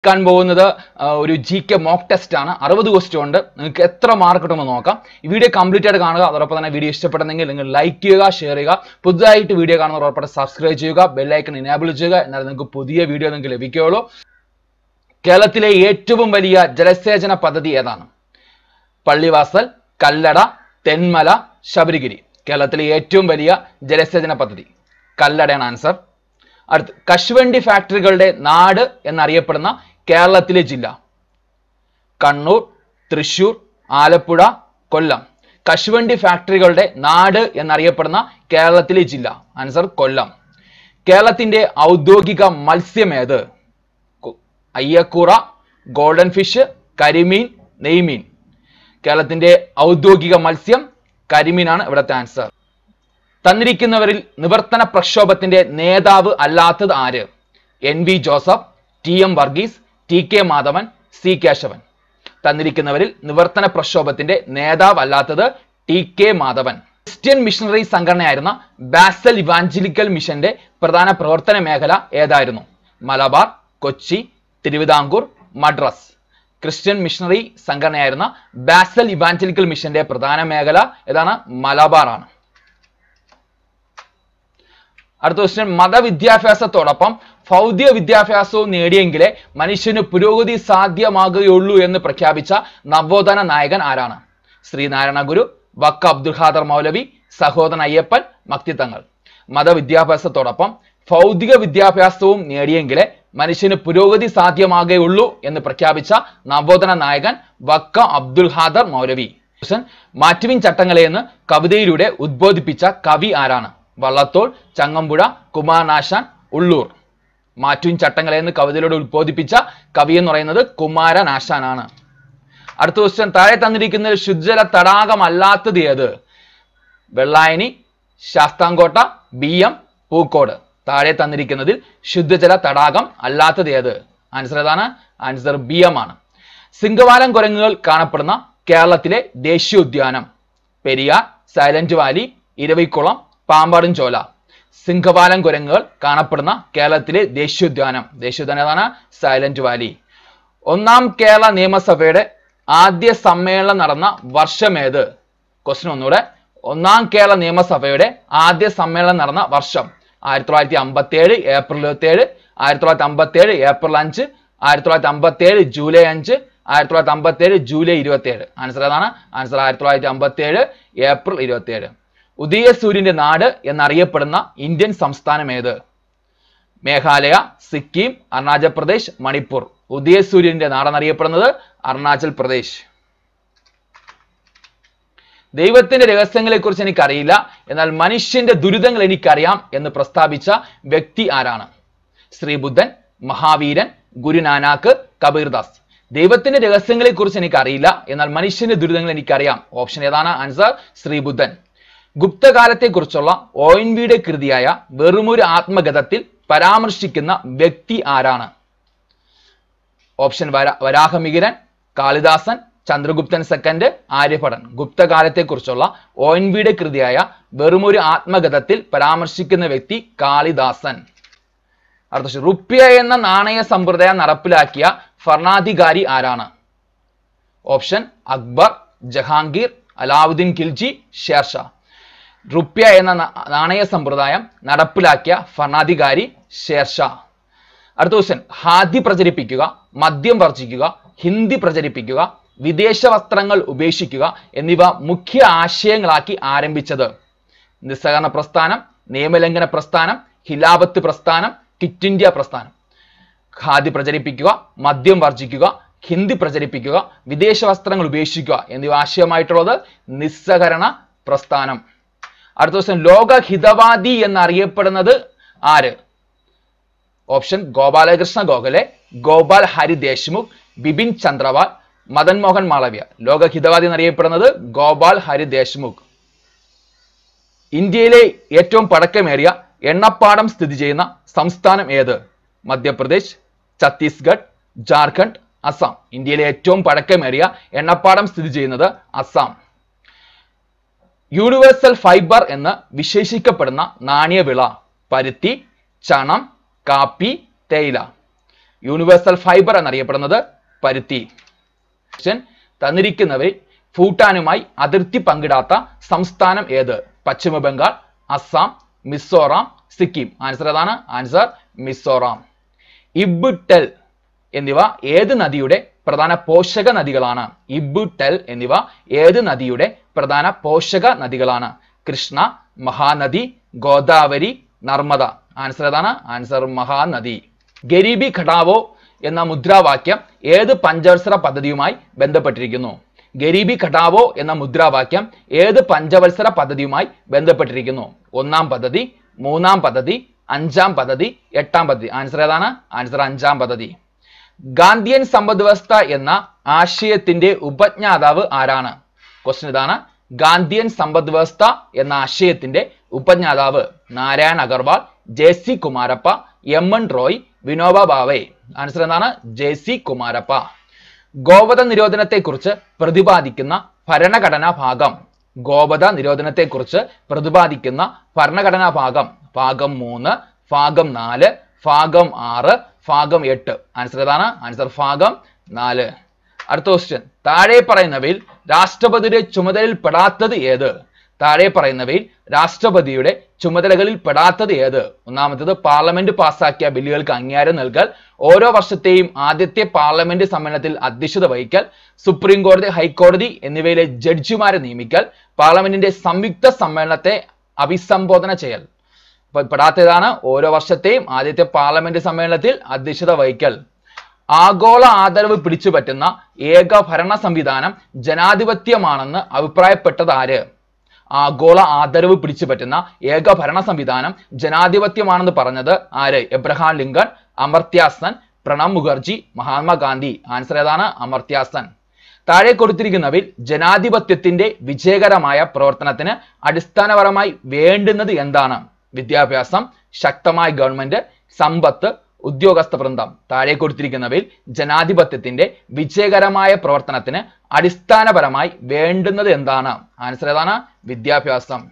ക്കാൻ പോകുന്നത് ആ, ഒരു ജി കെ മോക്ക് ടെസ്റ്റ് ആണ് അറുപത് ക്വസ്റ്റ്യൻ ഉണ്ട് നിങ്ങൾക്ക് എത്ര മാർക്ക് കിട്ടുമെന്ന് നോക്കാം ഈ വീഡിയോ കംപ്ലീറ്റ് ആയിട്ട് കാണുക അതോടൊപ്പം തന്നെ വീഡിയോ ഇഷ്ടപ്പെടുന്നെങ്കിൽ നിങ്ങൾ ലൈക്ക് ചെയ്യുക ഷെയർ ചെയ്യുക പുതുതായിട്ട് വീഡിയോ കാണുന്നവർ ഉറപ്പായിട്ട് സബ്സ്ക്രൈബ് ചെയ്യുക ബെല്ലൈക്കൺ ഇനേബിൾ ചെയ്യുക എന്നാൽ നിങ്ങൾക്ക് പുതിയ വീഡിയോ നിങ്ങൾക്ക് ലഭിക്കുകയുള്ളൂ കേരളത്തിലെ ഏറ്റവും വലിയ ജലസേചന പദ്ധതി ഏതാണ് പള്ളിവാസൽ കല്ലട തെന്മല ശബരിഗിരി കേരളത്തിലെ ഏറ്റവും വലിയ ജലസേചന പദ്ധതി കല്ലടയാണ് ആൻസർ അടുത്ത് കശുവണ്ടി ഫാക്ടറികളുടെ നാട് എന്നറിയപ്പെടുന്ന കേരളത്തിലെ ജില്ല കണ്ണൂർ തൃശൂർ ആലപ്പുഴ കൊല്ലം കശുവണ്ടി ഫാക്ടറികളുടെ നാട് എന്നറിയപ്പെടുന്ന കേരളത്തിലെ ജില്ല ആൻസർ കൊല്ലം കേരളത്തിന്റെ ഔദ്യോഗിക മത്സ്യം ഏത് കു- അയ്യക്കൂറ ഗോൾഡൻ ഫിഷ് കരിമീൻ നെയ്മീൻ കേരളത്തിന്റെ ഔദ്യോഗിക മത്സ്യം കരിമീനാണ് ഇവിടുത്തെ ആൻസർ തന്നിരിക്കുന്നവരിൽ നിവർത്തന പ്രക്ഷോഭത്തിന്റെ നേതാവ് അല്ലാത്തത് ആര് N V Joseph T M Varghese T K Madhavan C Kesavan തന്നിരിക്കുന്നവരിൽ നിവർത്തന പ്രക്ഷോഭത്തിന്റെ നേതാവ് അല്ലാത്തത് T K Madhavan Christian missionary സംഘടനയായിരുന്ന ബാസൽ ഇവാഞ്ചലിക്കൽ മിഷന്റെ പ്രധാന പ്രവർത്തന മേഖല ഏതായിരുന്നു മലബാർ കൊച്ചി തിരുവിതാംകൂർ മദ്രാസ് ക്രിസ്ത്യൻ മിഷണറി സംഘടനയായിരുന്ന ബാസൽ ഇവാഞ്ചലിക്കൽ മിഷന്റെ പ്രധാന മേഖല ഏതാണ് മലബാർ ആണ് അടുത്ത ക്വസ്റ്റ്യൻ മതവിദ്യാഭ്യാസത്തോടൊപ്പം ഭൗതിക വിദ്യാഭ്യാസവും നേടിയെങ്കിലേ മനുഷ്യന് പുരോഗതി സാധ്യമാകുകയുള്ളൂ എന്ന് പ്രഖ്യാപിച്ച നവോത്ഥാന നായകൻ ആരാണ് ശ്രീനാരായണ ഗുരു വക്ക അബ്ദുൽ ഖാദർ മൗലവി സഹോദരൻ അയ്യപ്പൻ മക്തിത്തങ്ങൾ മതവിദ്യാഭ്യാസത്തോടൊപ്പം ഭൗതിക വിദ്യാഭ്യാസവും നേടിയെങ്കിലേ മനുഷ്യന് പുരോഗതി സാധ്യമാകുകയുള്ളൂ എന്ന് പ്രഖ്യാപിച്ച നവോത്ഥാന നായകൻ വക്ക അബ്ദുൽ ഖാദർ മൗലവി ക്വസ്റ്റ്യൻ മാറ്റുവിൻ ചട്ടങ്ങളെ എന്ന് കവിതയിലൂടെ ഉദ്ബോധിപ്പിച്ച കവി ആരാണ് വള്ളത്തോൾ ചങ്ങമ്പുഴ കുമാരനാശാൻ ഉള്ളൂർ മാറ്റുവിൻ ചട്ടങ്ങളെ എന്ന് കവിതയിലൂടെ ഉദ്ബോധിപ്പിച്ച കവി എന്ന് പറയുന്നത് കുമാരനാശാനാണ് അടുത്ത ക്വസ്റ്റ്യൻ താഴെ തന്നിരിക്കുന്ന ശുദ്ധജല തടാകമല്ലാത്തത് ഏത് വെള്ളായണി ശാസ്താംകോട്ട ബി എം പൂക്കോട് താഴെ തന്നിരിക്കുന്നതിൽ ശുദ്ധജല തടാകം അല്ലാത്തത് ഏത് ആൻസർ ഏതാണ് ആൻസർ ബി എം ആണ് സിംഗവാലം കുരങ്ങുകൾ കാണപ്പെടുന്ന കേരളത്തിലെ ദേശീയോദ്യാനം പെരിയാർ സൈലന്റ് വാലി ഇരവിക്കുളം പാമ്പാടും ചോല സിംഗവാലം കുരങ്ങുകൾ കാണപ്പെടുന്ന കേരളത്തിലെ ദേശീയോദ്യാനം ദേശീയോദ്യാനം ഏതാണ് സൈലന്റ് വാലി ഒന്നാം കേരള നിയമസഭയുടെ ആദ്യ സമ്മേളനം നടന്ന വർഷമേത് ക്വസ്റ്റ്യൻ ഒന്നുകൂടെ ഒന്നാം കേരള നിയമസഭയുടെ ആദ്യ സമ്മേളനം നടന്ന വർഷം ആയിരത്തി തൊള്ളായിരത്തി അമ്പത്തി ഏഴ് ഏപ്രിൽ ഇരുപത്തി ഏഴ് ആയിരത്തി തൊള്ളായിരത്തി അമ്പത്തി ഏഴ് ഏപ്രിൽ അഞ്ച് ആയിരത്തി തൊള്ളായിരത്തി അമ്പത്തി ഏഴ് ജൂലൈ അഞ്ച് ആയിരത്തി തൊള്ളായിരത്തി അമ്പത്തി ഏഴ് ജൂലൈ ഇരുപത്തി ഏഴ് ആൻസർ ഏതാണ് ആൻസർ ആയിരത്തി തൊള്ളായിരത്തി അമ്പത്തി ഏഴ് ഏപ്രിൽ ഇരുപത്തി ഏഴ് ഉദയസൂര്യന്റെ നാട് എന്നറിയപ്പെടുന്ന ഇന്ത്യൻ സംസ്ഥാനം ഏത് മേഘാലയ സിക്കിം അരുണാചൽ പ്രദേശ് മണിപ്പൂർ ഉദയസൂര്യന്റെ നാടെന്നറിയപ്പെടുന്നത് അരുണാചൽ പ്രദേശ് ദൈവത്തിന്റെ രഹസ്യങ്ങളെ കുറിച്ച് എനിക്കറിയില്ല എന്നാൽ മനുഷ്യന്റെ ദുരിതങ്ങൾ എനിക്കറിയാം എന്ന് പ്രസ്താവിച്ച വ്യക്തി ആരാണ് ശ്രീബുദ്ധൻ മഹാവീരൻ ഗുരുനാനാക്ക് കബീർദാസ് ദൈവത്തിന്റെ രഹസ്യങ്ങളെ കുറിച്ച് എനിക്കറിയില്ല എന്നാൽ മനുഷ്യന്റെ ദുരിതങ്ങൾ എനിക്കറിയാം ഓപ്ഷൻ ഏതാണ് ആൻസർ ശ്രീബുദ്ധൻ ഗുപ്തകാലത്തെക്കുറിച്ചുള്ള ഒ എൻ വിയുടെ കൃതിയായ വെറുമൊരു ആത്മഗതത്തിൽ പരാമർശിക്കുന്ന വ്യക്തി ആരാണ് ഓപ്ഷൻ വരാ വരാഹമിഹിരൻ കാളിദാസൻ ചന്ദ്രഗുപ്തൻ സെക്കൻഡ് ആര്യഭടൻ ഗുപ്തകാലത്തെക്കുറിച്ചുള്ള ഒ എൻ വിയുടെ കൃതിയായ വെറുമൊരു ആത്മഗതത്തിൽ പരാമർശിക്കുന്ന വ്യക്തി കാളിദാസൻ അടുത്ത question. റുപ്യ എന്ന നാണയ സമ്പ്രദായം നടപ്പിലാക്കിയ ഭരണാധികാരി ആരാണ് ഓപ്ഷൻ അക്ബർ ജഹാംഗീർ അലാവുദ്ദീൻ ഖിൽജി ഷേർഷാ റുപ്യ എന്ന നാ- നാണയ സമ്പ്രദായം നടപ്പിലാക്കിയ ഭരണാധികാരി ഷേർഷാ അടുത്ത ക്വസ്റ്റ്യൻ ഹാദി പ്രചരിപ്പിക്കുക മദ്യം വർജിക്കുക ഹിന്ദി പ്രചരിപ്പിക്കുക വിദേശ വസ്ത്രങ്ങൾ ഉപേക്ഷിക്കുക എന്നിവ മുഖ്യ ആശയങ്ങളാക്കി ആരംഭിച്ചത് നിസ്സഹകരണ പ്രസ്ഥാനം നിയമലംഘന പ്രസ്ഥാനം ഹിലാപത്ത് പ്രസ്ഥാനം കിറ്റ് ഇന്ത്യ പ്രസ്ഥാനം ഖാദി പ്രചരിപ്പിക്കുക മദ്യം വർജിക്കുക ഹിന്ദി പ്രചരിപ്പിക്കുക വിദേശ വസ്ത്രങ്ങൾ ഉപേക്ഷിക്കുക എന്നിവ ആശയമായിട്ടുള്ളത് നിസ്സഹകരണ പ്രസ്ഥാനം അടുത്ത ദിവസം ലോക ഹിതവാദി എന്നറിയപ്പെടുന്നത് ആര് ഓപ്ഷൻ ഗോപാലകൃഷ്ണ ഗോഖലെ ഗോപാൽ ഹരി ദേശ്മുഖ് ബിപിൻ ചന്ദ്രവാൾ മദൻ മോഹൻ മാളവ്യ ലോക ഹിതവാദി എന്നറിയപ്പെടുന്നത് ഗോപാൽ ഹരി ദേശ്മുഖ് ഇന്ത്യയിലെ ഏറ്റവും പഴക്കമേറിയ എണ്ണപ്പാടം സ്ഥിതി ചെയ്യുന്ന സംസ്ഥാനം ഏത് മധ്യപ്രദേശ് ഛത്തീസ്ഗഡ് ജാർഖണ്ഡ് അസം ഇന്ത്യയിലെ ഏറ്റവും പഴക്കമേറിയ എണ്ണപ്പാടം സ്ഥിതി ചെയ്യുന്നത് അസം യൂണിവേഴ്സൽ ഫൈബർ എന്ന് വിശേഷിക്കപ്പെടുന്ന നാണ്യവിള പരുത്തി ചണം കാപ്പി തേയില യൂണിവേഴ്സൽ ഫൈബർ എന്നറിയപ്പെടുന്നത് പരുത്തി ക്വസ്റ്റ്യൻ തന്നിരിക്കുന്നവരിൽ ഭൂട്ടാനുമായി അതിർത്തി പങ്കിടാത്ത സംസ്ഥാനം ഏത് പശ്ചിമ ബംഗാൾ അസം മിസോറാം സിക്കിം ആൻസർ ഏതാണ് ആൻസർ മിസോറാം ഇബ് ടെൽ എന്നിവ ഏത് നദിയുടെ പ്രധാന പോഷക നദികളാണ് ഇബ് ടെൽ എന്നിവ ഏത് നദിയുടെ പ്രധാന പോഷക നദികളാണ് കൃഷ്ണ മഹാനദി ഗോദാവരി നർമ്മദ ആൻസർ ഏതാണ് ആൻസർ മഹാനദി ഗരീബി ഘടാവോ എന്ന മുദ്രാവാക്യം ഏത് പഞ്ചവത്സര പദ്ധതിയുമായി ബന്ധപ്പെട്ടിരിക്കുന്നു ഗരീബി ഘടാവോ എന്ന മുദ്രാവാക്യം ഏത് പഞ്ചവത്സര പദ്ധതിയുമായി ബന്ധപ്പെട്ടിരിക്കുന്നു ഒന്നാം പദ്ധതി മൂന്നാം പദ്ധതി അഞ്ചാം പദ്ധതി എട്ടാം പദ്ധതി ആൻസർ ഏതാണ് ആൻസർ അഞ്ചാം പദ്ധതി ഗാന്ധിയൻ സമ്പദ് വ്യവസ്ഥ എന്ന ആശയത്തിന്റെ ഉപജ്ഞാതാവ് ആരാണ് ക്വസ്റ്റ്യൻ ഇതാണ് ഗാന്ധിയൻ സമ്പദ് വ്യവസ്ഥ എന്ന ആശയത്തിന്റെ ഉപജ്ഞാതാവ് Narayan Agarwal J C Kumarappa M N Roy Vinoba Bhave answer എന്താണ് ജെ സി കുമാരപ്പ ഗോവധ നിരോധനത്തെക്കുറിച്ച് പ്രതിപാദിക്കുന്ന ഭരണഘടനാ ഭാഗം ഗോവധ നിരോധനത്തെക്കുറിച്ച് പ്രതിപാദിക്കുന്ന ഭരണഘടനാ ഭാഗം ഭാഗം മൂന്ന് ഭാഗം നാല് ഭാഗം ആറ് ഭാഗം എട്ട് ആൻസർ ഏതാണ് ആൻസർ ഭാഗം നാല് അടുത്ത ക്വസ്റ്റ്യൻ താഴെ പറയുന്നവയിൽ രാഷ്ട്രപതിയുടെ ചുമതലയിൽ പെടാത്തത് ഏത് താഴെ പറയുന്നവയിൽ രാഷ്ട്രപതിയുടെ ചുമതലകളിൽ പെടാത്തത് ഏത് ഒന്നാമത്തേത് പാർലമെന്റ് പാസാക്കിയ ബില്ലുകൾക്ക് അംഗീകാരം നൽകൽ ഓരോ വർഷത്തെയും ആദ്യത്തെ പാർലമെന്റ് സമ്മേളനത്തിൽ അധ്യക്ഷത വഹിക്കൽ സുപ്രീം കോടതി ഹൈക്കോടതി എന്നിവയിലെ ജഡ്ജിമാരെ നിയമിക്കൽ പാർലമെന്റിന്റെ സംയുക്ത സമ്മേളനത്തെ അഭിസംബോധന ചെയ്യൽ അപ്പൊ പെടാത്തതാണ് ഓരോ വർഷത്തെയും ആദ്യത്തെ പാർലമെന്റ് സമ്മേളനത്തിൽ അധ്യക്ഷത വഹിക്കൽ ആഗോള ആദരവ് പിടിച്ചുപറ്റുന്ന ഏക ഭരണ സംവിധാനം ജനാധിപത്യമാണെന്ന് അഭിപ്രായപ്പെട്ടത് ആര് ആഗോള ആദരവ് പിടിച്ചുപറ്റുന്ന ഏക ഭരണ സംവിധാനം ജനാധിപത്യമാണെന്ന് പറഞ്ഞത് ആര് Abraham Lincoln Amartya Sen Pranab Mukherjee Mahatma Gandhi answer ഏതാണ് അമർത്യാസൻ താഴെ കൊടുത്തിരിക്കുന്നവയിൽ ജനാധിപത്യത്തിന്റെ വിജയകരമായ പ്രവർത്തനത്തിന് അടിസ്ഥാനപരമായി വേണ്ടുന്നത് എന്താണ് വിദ്യാഭ്യാസം ശക്തമായ ഗവൺമെന്റ് സമ്പത്ത് ഉദ്യോഗസ്ഥ വൃന്ദം താഴെ കൊടുത്തിരിക്കുന്നവയിൽ ജനാധിപത്യത്തിന്റെ വിജയകരമായ പ്രവർത്തനത്തിന് അടിസ്ഥാനപരമായി വേണ്ടുന്നത് എന്താണ് ആൻസർ ഏതാണ് വിദ്യാഭ്യാസം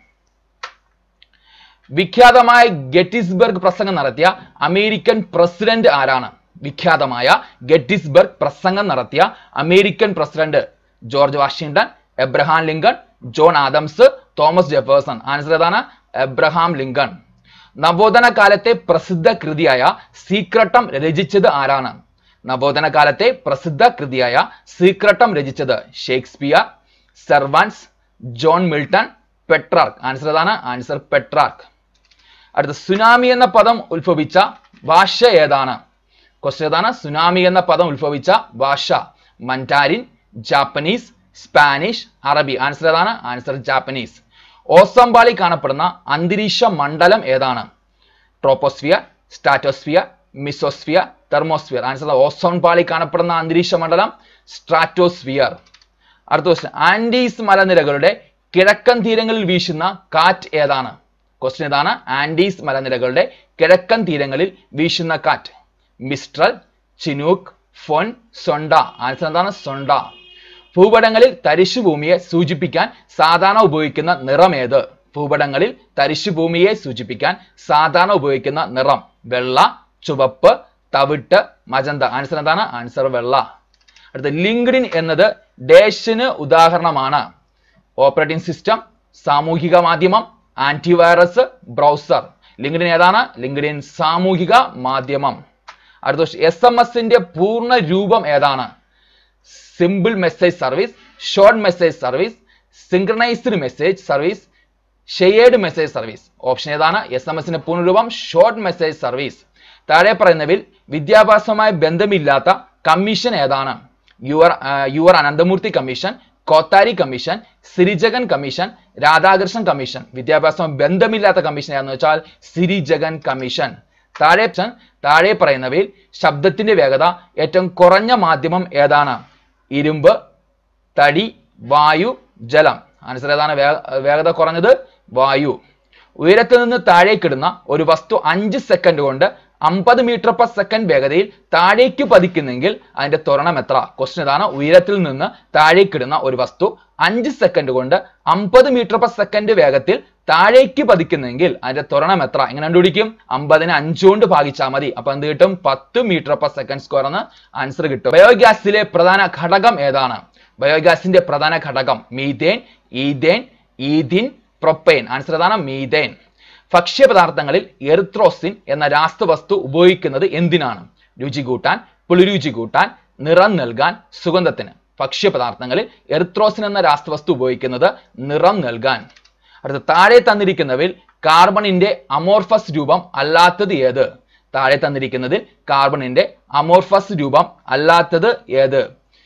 വിഖ്യാതമായ ഗെറ്റിസ്ബർഗ് പ്രസംഗം നടത്തിയ അമേരിക്കൻ പ്രസിഡന്റ് ആരാണ് വിഖ്യാതമായ ഗെറ്റിസ്ബർഗ് പ്രസംഗം നടത്തിയ American president George Washington Abraham Lincoln John Adams Thomas Jefferson answer ഏതാണ് എബ്രഹാം ലിങ്കൺ നവോത്ഥന കാലത്തെ പ്രസിദ്ധ കൃതിയായ സീക്രട്ടം രചിച്ചത് ആരാണ് നവോത്ഥന കാലത്തെ പ്രസിദ്ധ കൃതിയായ സീക്രട്ടം രചിച്ചത് Shakespeare Cervantes John Milton Petrarch answer ഏതാണ് ആൻസർ പെട്രാർക്ക് അടുത്ത സുനാമി എന്ന പദം ഉത്ഭവിച്ച ഭാഷ ഏതാണ് ക്വസ്റ്റ്യൻ ഏതാണ് സുനാമി എന്ന പദം ഉത്ഭവിച്ച ഭാഷ Mandarin Japanese Spanish Arabi answer ഏതാണ് ആൻസർ ജാപ്പനീസ് ഓസം പാളി കാണപ്പെടുന്ന അന്തരീക്ഷ മണ്ഡലം ഏതാണ് troposphere stratosphere mesosphere thermosphere answer ozone പാളി കാണപ്പെടുന്ന അന്തരീക്ഷ മണ്ഡലം സ്ട്രാറ്റോസ്ഫിയർ അടുത്ത ക്വസ്റ്റ്യൻ ആൻഡീസ് മലനിരകളുടെ കിഴക്കൻ തീരങ്ങളിൽ വീശുന്ന കാറ്റ് ഏതാണ് ക്വസ്റ്റ്യൻ ഇതാണ് ആൻഡീസ് മലനിരകളുടെ കിഴക്കൻ തീരങ്ങളിൽ വീശുന്ന കാറ്റ് mistral chinook foehn zonda answer എന്താണ് സൊണ്ട ഭൂപടങ്ങളിൽ തരിശുഭൂമിയെ സൂചിപ്പിക്കാൻ സാധാരണ ഉപയോഗിക്കുന്ന നിറം ഏത് ഭൂപടങ്ങളിൽ തരിശുഭൂമിയെ സൂചിപ്പിക്കാൻ സാധാരണ ഉപയോഗിക്കുന്ന നിറം വെള്ള ചുവപ്പ് തവിട്ട് മജന്ത ആൻസർ എന്താണ് ആൻസർ വെള്ള അടുത്ത ലിങ്ക്ഡിൻ എന്നത് ഡേഷിന് ഉദാഹരണമാണ് ഓപ്പറേറ്റിംഗ് സിസ്റ്റം സാമൂഹിക മാധ്യമം ആന്റിവൈറസ് ബ്രൗസർ ലിങ്ക്ഡിൻ ഏതാണ് ലിങ്ക്ഡിൻ സാമൂഹിക മാധ്യമം അടുത്ത എസ് എം എസിന്റെ പൂർണ്ണ രൂപം ഏതാണ് simple message service short message service synchronized message service shared message service option ഏതാണ് എസ് എം എസിന്റെ പൂർണ്ണരൂപം ഷോർട്ട് മെസ്സേജ് സർവീസ് താഴെ പറയുന്നവയിൽ വിദ്യാഭ്യാസവുമായി ബന്ധമില്ലാത്ത കമ്മീഷൻ ഏതാണ് U R Ananthamurthy commission Kothari commission Sirijagan commission Radhakrishnan commission വിദ്യാഭ്യാസവുമായി ബന്ധമില്ലാത്ത കമ്മീഷൻ ഏതാണെന്ന് വെച്ചാൽ സിരിജഗൻ കമ്മീഷൻ താഴെ താഴെ പറയുന്നവയിൽ ശബ്ദത്തിന്റെ വേഗത ഏറ്റവും കുറഞ്ഞ മാധ്യമം ഏതാണ് ഇരുമ്പ് തടി വായു ജലം ആൻസർ ഏതാണ് വേ- വേഗത കുറഞ്ഞത് വായു ഉയരത്തിൽ നിന്ന് താഴേക്കിടുന്ന ഒരു വസ്തു അഞ്ച് സെക്കൻഡ് കൊണ്ട് അമ്പത് മീറ്റർ പെർ സെക്കൻഡ് വേഗതയിൽ താഴേക്ക് പതിക്കുന്നെങ്കിൽ അതിന്റെ ത്വരണം എത്ര ക്വസ്റ്റ്യൻ ഇതാണ് ഉയരത്തിൽ നിന്ന് താഴേക്കിടുന്ന ഒരു വസ്തു അഞ്ച് സെക്കൻഡ് കൊണ്ട് അമ്പത് മീറ്റർ പെർ സെക്കൻഡ് വേഗത്തിൽ താഴേക്ക് പതിക്കുന്നെങ്കിൽ അതിന്റെ ത്വരണം എത്ര എങ്ങനെ കണ്ടുപിടിക്കും അമ്പതിനെ അഞ്ച് കൊണ്ട് ഭാഗിച്ചാൽ മതി അപ്പൊ എന്ത് കിട്ടും പത്ത് മീറ്റർ പെർ സെക്കൻഡ് സ്ക്വയർ എന്ന് ആൻസർ കിട്ടും ബയോഗ്യാസിലെ പ്രധാന ഘടകം ഏതാണ് ബയോഗ്യാസിന്റെ പ്രധാന ഘടകം methane ethane ethyne propyne answer ഏതാണ് മീതേൻ ഭക്ഷ്യപദാർത്ഥങ്ങളിൽ എറിത്രോസിൻ എന്ന രാസവസ്തു ഉപയോഗിക്കുന്നത് എന്തിനാണ് രുചി കൂട്ടാൻ പുളിരുചി കൂട്ടാൻ നിറം നൽകാൻ സുഗന്ധത്തിന് ഭക്ഷ്യപദാർത്ഥങ്ങളിൽ എറിത്രോസിൻ എന്ന രാസവസ്തു ഉപയോഗിക്കുന്നത് നിറം നൽകാൻ അടുത്ത താഴെ തന്നിരിക്കുന്നവയിൽ കാർബണിന്റെ അമോർഫസ് രൂപം അല്ലാത്തത് ഏത് താഴെ തന്നിരിക്കുന്നതിൽ കാർബണിന്റെ അമോർഫസ് രൂപം അല്ലാത്തത് ഏത്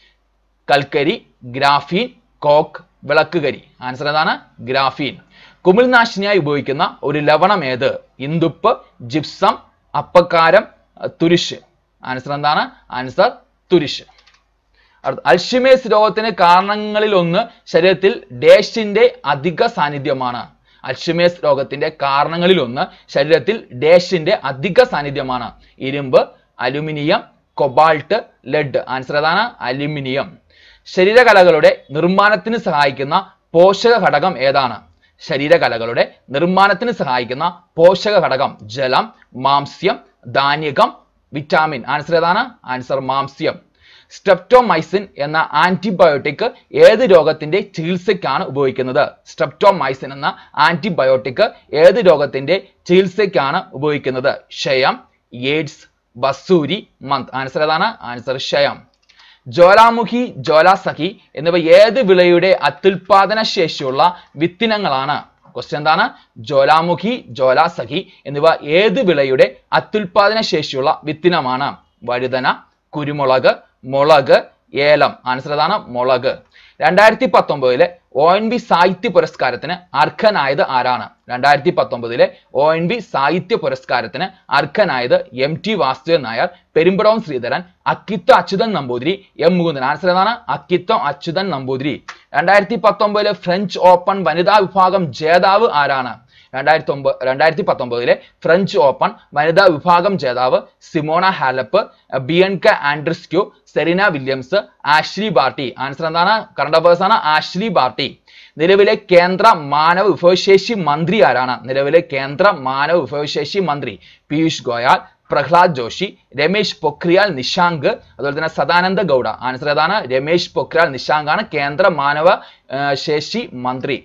കൽക്കരി ഗ്രാഫീൻ കോക്ക് വിളക്കുകരി ആൻസർ ഏതാണ് ഗ്രാഫീൻ കുമിൾനാശിനിയായി ഉപയോഗിക്കുന്ന ഒരു ലവണം ഏത് ഇന്ദുപ്പ് ജിപ്സം അപ്പക്കാരം അഹ് തുരിശ് ആൻസർ എന്താണ് ആൻസർ തുരിശ് അടുത്ത അൽഷിമേഴ്സ് രോഗത്തിന് കാരണങ്ങളിൽ ഒന്ന് ശരീരത്തിൽ ഡേഷിന്റെ അധിക സാന്നിധ്യമാണ് അൽഷിമേഴ്സ് രോഗത്തിന്റെ കാരണങ്ങളിൽ ഒന്ന് ശരീരത്തിൽ ഡേഷിന്റെ അധിക സാന്നിധ്യമാണ് ഇരുമ്പ് അലുമിനിയം കൊബാൾട്ട് ലെഡ് ആൻസർ ഏതാണ് അലുമിനിയം ശരീരകലകളുടെ നിർമ്മാണത്തിന് സഹായിക്കുന്ന പോഷക ഘടകം ഏതാണ് ശരീരകലകളുടെ നിർമ്മാണത്തിന് സഹായിക്കുന്ന പോഷക ഘടകം ജലം മാംസ്യം ധാന്യകം വിറ്റാമിൻ ആൻസർ ഏതാണ് ആൻസർ മാംസ്യം സ്ട്രെപ്റ്റോമൈസിൻ എന്ന ആന്റിബയോട്ടിക് ഏത് രോഗത്തിന്റെ ചികിത്സയ്ക്കാണ് ഉപയോഗിക്കുന്നത് സ്ട്രെപ്റ്റോമൈസിൻ എന്ന ആന്റിബയോട്ടിക് ഏത് രോഗത്തിന്റെ ചികിത്സയ്ക്കാണ് ഉപയോഗിക്കുന്നത് ക്ഷയം എയ്ഡ്സ് വസൂരി മന്ത് ആൻസർ ഏതാണ് ആൻസർ ക്ഷയം ജ്വാലാമുഖി ജ്വാലാസഖി എന്നിവ ഏത് വിളയുടെ അത്യുൽപാദന ശേഷിയുള്ള വിത്തിനങ്ങളാണ് ക്വസ്റ്റ്യൻ എന്താണ് ജ്വാലാമുഖി ജ്വാലാസഖി എന്നിവ ഏത് വിളയുടെ അത്യുൽപാദന ശേഷിയുള്ള വിത്തിനമാണ് വഴുതന കുരുമുളക് മുളക് ഏലം ആൻസർ ഏതാണ് മുളക് രണ്ടായിരത്തി പത്തൊമ്പതിലെ ഒ എൻ ബി സാഹിത്യ പുരസ്കാരത്തിന് അർഹനായത് ആരാണ് രണ്ടായിരത്തി പത്തൊമ്പതിലെ ഒ എൻ ബി സാഹിത്യ പുരസ്കാരത്തിന് അർഹനായത് M T Vasudevan Nair Perumbadavam Sreedharan Akkitham Achuthan Namboothiri M Mukundan answer ഏതാണ് അക്കിത്തം അച്യുതൻ നമ്പൂതിരി രണ്ടായിരത്തി പത്തൊമ്പതിലെ ഫ്രഞ്ച് ഓപ്പൺ വനിതാ വിഭാഗം ജേതാവ് ആരാണ് രണ്ടായിരത്തി ഒമ്പത് രണ്ടായിരത്തി പത്തൊമ്പതിലെ ഫ്രഞ്ച് ഓപ്പൺ വനിതാ വിഭാഗം ജേതാവ് Simona Halep Bianca Andreescu Serena Williams Ashleigh Barty answer എന്താണ് കറണ്ട് അഫേഴ്സ് ആണ് ആഷ്ലി ബാർട്ടി നിലവിലെ കേന്ദ്ര മാനവ വിഭവശേഷി മന്ത്രി ആരാണ് നിലവിലെ കേന്ദ്ര മാനവ വിഭവശേഷി മന്ത്രി പീയൂഷ് ഗോയൽ പ്രഹ്ലാദ് ജോഷി രമേശ് പൊഖ്രിയാൽ നിശാങ്ക് അതുപോലെ തന്നെ സദാനന്ദ ഗൗഡ ആൻസർ ഏതാണ് രമേശ് പൊഖ്രിയാൽ നിശാങ്ക് ആണ് കേന്ദ്ര മാനവ ആ, ശേഷി മന്ത്രി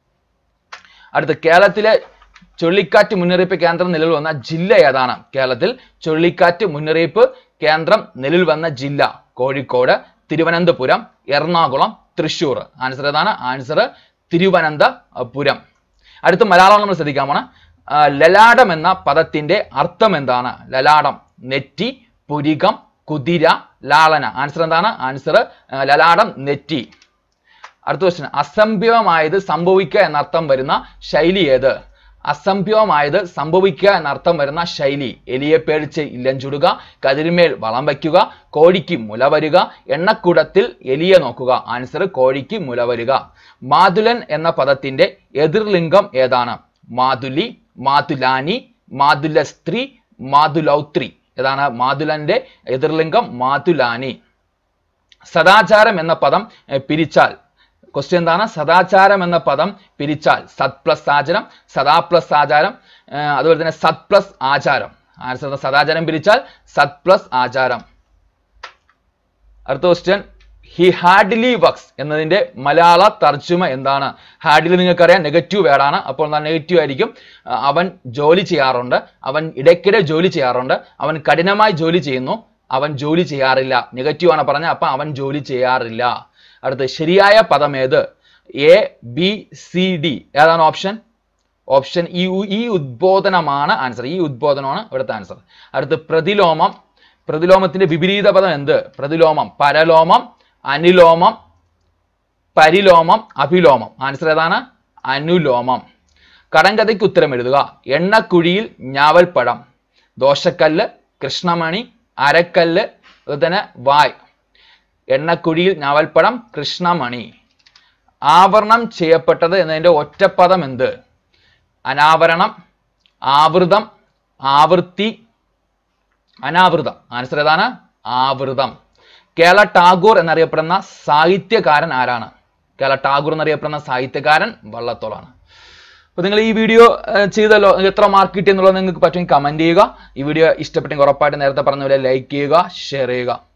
അടുത്ത കേരളത്തിലെ ചുഴലിക്കാറ്റ് മുന്നറിയിപ്പ് കേന്ദ്രം നിലവിൽ വന്ന ജില്ല ഏതാണ് കേരളത്തിൽ ചുഴലിക്കാറ്റ് മുന്നറിയിപ്പ് കേന്ദ്രം നിലവിൽ വന്ന ജില്ല കോഴിക്കോട് തിരുവനന്തപുരം എറണാകുളം തൃശ്ശൂർ ആൻസർ ഏതാണ് ആൻസർ തിരുവനന്തപുരം അടുത്ത മലയാളം നമ്മൾ ശ്രദ്ധിക്കാൻ പോണ ആ, ലലാടം എന്ന പദത്തിന്റെ അർത്ഥം എന്താണ് ലലാടം നെറ്റി പുരികം കുതിര ലാളന ആൻസർ എന്താണ് ആൻസർ ലലാടം നെറ്റി അടുത്ത ക്വസ്റ്റ്യൻ അസംഭവമായത് സംഭവിക്കുക എന്നർത്ഥം വരുന്ന ശൈലി ഏത് അസംഭവമായത് സംഭവിക്കുക എന്നർത്ഥം വരുന്ന ശൈലി എലിയെ പേടിച്ച് ഇല്ലം ചുടുക കതിരിമേൽ വളം വയ്ക്കുക കോഴിക്ക് മുല വരിക എണ്ണക്കുടത്തിൽ എലിയെ നോക്കുക ആൻസർ കോഴിക്ക് മുല വരിക മാതുലൻ എന്ന പദത്തിന്റെ എതിർലിംഗം ഏതാണ് മാതുലി മാതുലാനി മാതുലസ്ത്രീ മാതുലൗത്രി ഏതാണ് മാതുലന്റെ എതിർലിംഗം മാതുലാനി സദാചാരം എന്ന പദം എ, പിരിച്ചാൽ ക്വസ്റ്റ്യൻ എന്താണ് സദാചാരം എന്ന പദം പിരിച്ചാൽ സത് പ്ലസ് ആചാരം സദാ പ്ലസ് ആചാരം ഏ, അതുപോലെ തന്നെ സത് പ്ലസ് ആചാരം ആൻസർ സദാചാരം പിരിച്ചാൽ സത് പ്ലസ് ആചാരം അടുത്ത ക്വസ്റ്റ്യൻ ഹി ഹാർഡ്ലി വർക്സ് എന്നതിന്റെ മലയാള തർജ്ജമ എന്താണ് ഹാർഡ്ലി നിങ്ങൾക്കറിയാം നെഗറ്റീവ് വേർഡാണ് അപ്പോൾ നെഗറ്റീവ് ആയിരിക്കും ആ, അവൻ ജോലി ചെയ്യാറുണ്ട് അവൻ ഇടയ്ക്കിടെ ജോലി ചെയ്യാറുണ്ട് അവൻ കഠിനമായി ജോലി ചെയ്യുന്നു അവൻ ജോലി ചെയ്യാറില്ല നെഗറ്റീവ് ആണ് പറഞ്ഞത് അപ്പൊ അവൻ ജോലി ചെയ്യാറില്ല അടുത്ത് ശരിയായ പദം ഏത് എ ബി സി ഡി ഏതാണ് ഓപ്ഷൻ ഓപ്ഷൻ ഈ ഉ- ഈ ഉദ്ബോധനമാണ് ആൻസർ ഈ ഉദ്ബോധനമാണ് ഇവിടുത്തെ ആൻസർ അടുത്ത് പ്രതിലോമം പ്രതിലോമത്തിന്റെ വിപരീത പദം എന്ത് പ്രതിലോമം പരലോമം അനുലോമം പരിലോമം അഭിലോമം ആൻസർ ഏതാണ് അനുലോമം കടങ്കഥയ്ക്ക് ഉത്തരം എഴുതുക എണ്ണക്കുഴിയിൽ ഞാവൽപ്പഴം ദോശക്കല്ല് കൃഷ്ണമണി അരക്കല്ല് അതുപോലെ തന്നെ വായ് എണ്ണക്കുഴിയിൽ ഞാവൽപ്പഴം കൃഷ്ണമണി ആവരണം ചെയ്യപ്പെട്ടത് എന്നതിന്റെ ഒറ്റപ്പദം എന്ത് അനാവരണം ആവൃതം ആവൃത്തി അനാവൃതം ആൻസർ ഏതാണ് ആവൃതം കേരള ടാഗോർ എന്നറിയപ്പെടുന്ന സാഹിത്യകാരൻ ആരാണ് കേരള ടാഗോർ എന്നറിയപ്പെടുന്ന സാഹിത്യകാരൻ വള്ളത്തോളാണ് അപ്പോൾ നിങ്ങൾ ഈ വീഡിയോ ഏഹ്, ചെയ്തല്ലോ എത്ര മാർക്ക് കിട്ടി എന്നുള്ളത് നിങ്ങൾക്ക് പറ്റുമെങ്കിൽ കമന്റ് ചെയ്യുക ഈ വീഡിയോ ഇഷ്ടപ്പെട്ടെങ്കിൽ ഉറപ്പായിട്ട് നേരത്തെ പറഞ്ഞ പോലെ ലൈക്ക് ചെയ്യുക ഷെയർ ചെയ്യുക